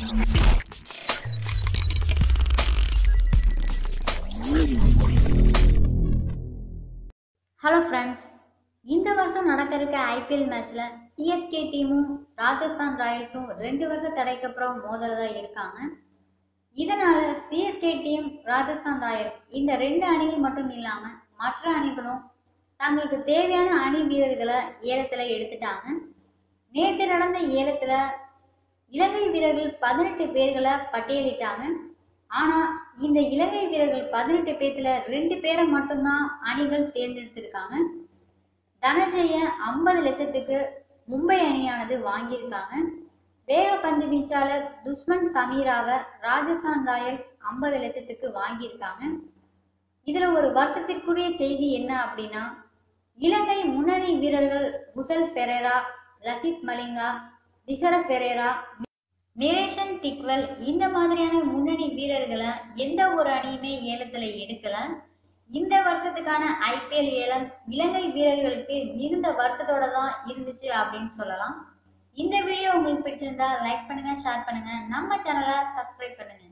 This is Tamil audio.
ஹலோ ஃப்ரெண்ட்ஸ் இந்த வருஷம் நடக்க இருக்க ஐபிஎல் மேட்ச்ல சிஎஸ்கே டீமும் ராஜஸ்தான் ராயல்ஸும் ரெண்டு வருஷம் தடைக்கு அப்புறம் மோதலதா இருக்காங்க இதனால சிஎஸ்கே டீம் ராஜஸ்தான் ராயல்ஸ் இந்த ரெண்டு அணிகள் மட்டும் இல்லாம மற்ற அணிகளும் தங்களுக்கு தேவையான அணி வீரர்களை ஏலத்துல எடுத்துட்டாங்க நேற்று நடந்த ஏலத்துல இலங்கை வீரர்கள் பதினெட்டு பேர்களை பட்டியலிட்டாங்க ஆனா இந்த இலங்கை வீரர்கள் பதினெட்டு பேர்த்துல ரெண்டு பேரை மட்டும்தான் அணிகள் தேர்ந்தெடுத்திருக்காங்க தனஜய ஐம்பது லட்சத்துக்கு மும்பை அணியானது வாங்கியிருக்காங்க வேகப்பந்து வீச்சாளர் துஷ்மன் சமீராவை ராஜஸ்தான் ராயல்ஸ் ஐம்பது லட்சத்துக்கு வாங்கியிருக்காங்க இதுல ஒரு வருத்தத்திற்குரிய செய்தி என்ன அப்படின்னா இலங்கை முன்னணி வீரர்கள் புசல் ஃபெரேரா லசித் மலிங்கா திசர ஃபெரேரா மிரேஷன் டிக்வெல் இந்த மாதிரியான முன்னணி வீரர்களை எந்த ஒரு அணியுமே ஏலத்துல எடுக்கல இந்த வருஷத்துக்கான ஐபிஎல் ஏலம் இலங்கை வீரர்களுக்கு மிகுந்த வருத்தத்தோட தான் இருந்துச்சு அப்படின்னு சொல்லலாம் இந்த வீடியோ உங்களுக்கு பிடிச்சிருந்தா லைக் பண்ணுங்க ஷேர் பண்ணுங்க நம்ம சேனலை சப்ஸ்கிரைப் பண்ணுங்க